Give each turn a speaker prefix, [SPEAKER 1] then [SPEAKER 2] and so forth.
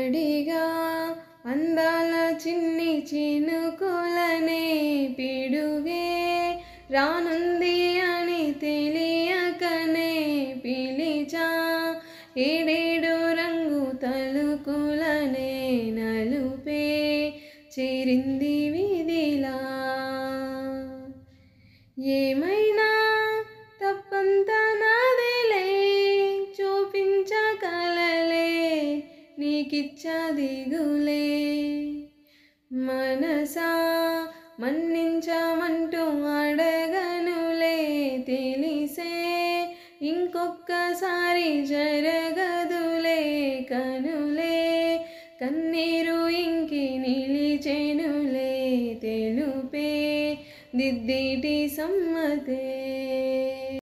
[SPEAKER 1] అడిగా అందాల చిన్ని చినుకులనే పిడుగే రానుంది అని తెలియకనే పిలిచా ఏడేడు రంగు తలుకులనే నలుపే చేరింది విధిలా ఏమైనా తప్పంత నాదేలే చూపించగలలే నీకిచ్చ దిగులే మనసా మన్నించమంటూ అడగనులే తెలిసే ఇంకొక్కసారి జరగదులే కనులే కన్నీరు ఇంకి నిలిచెనులే తెలుపే దిద్దిటి సమ్మతే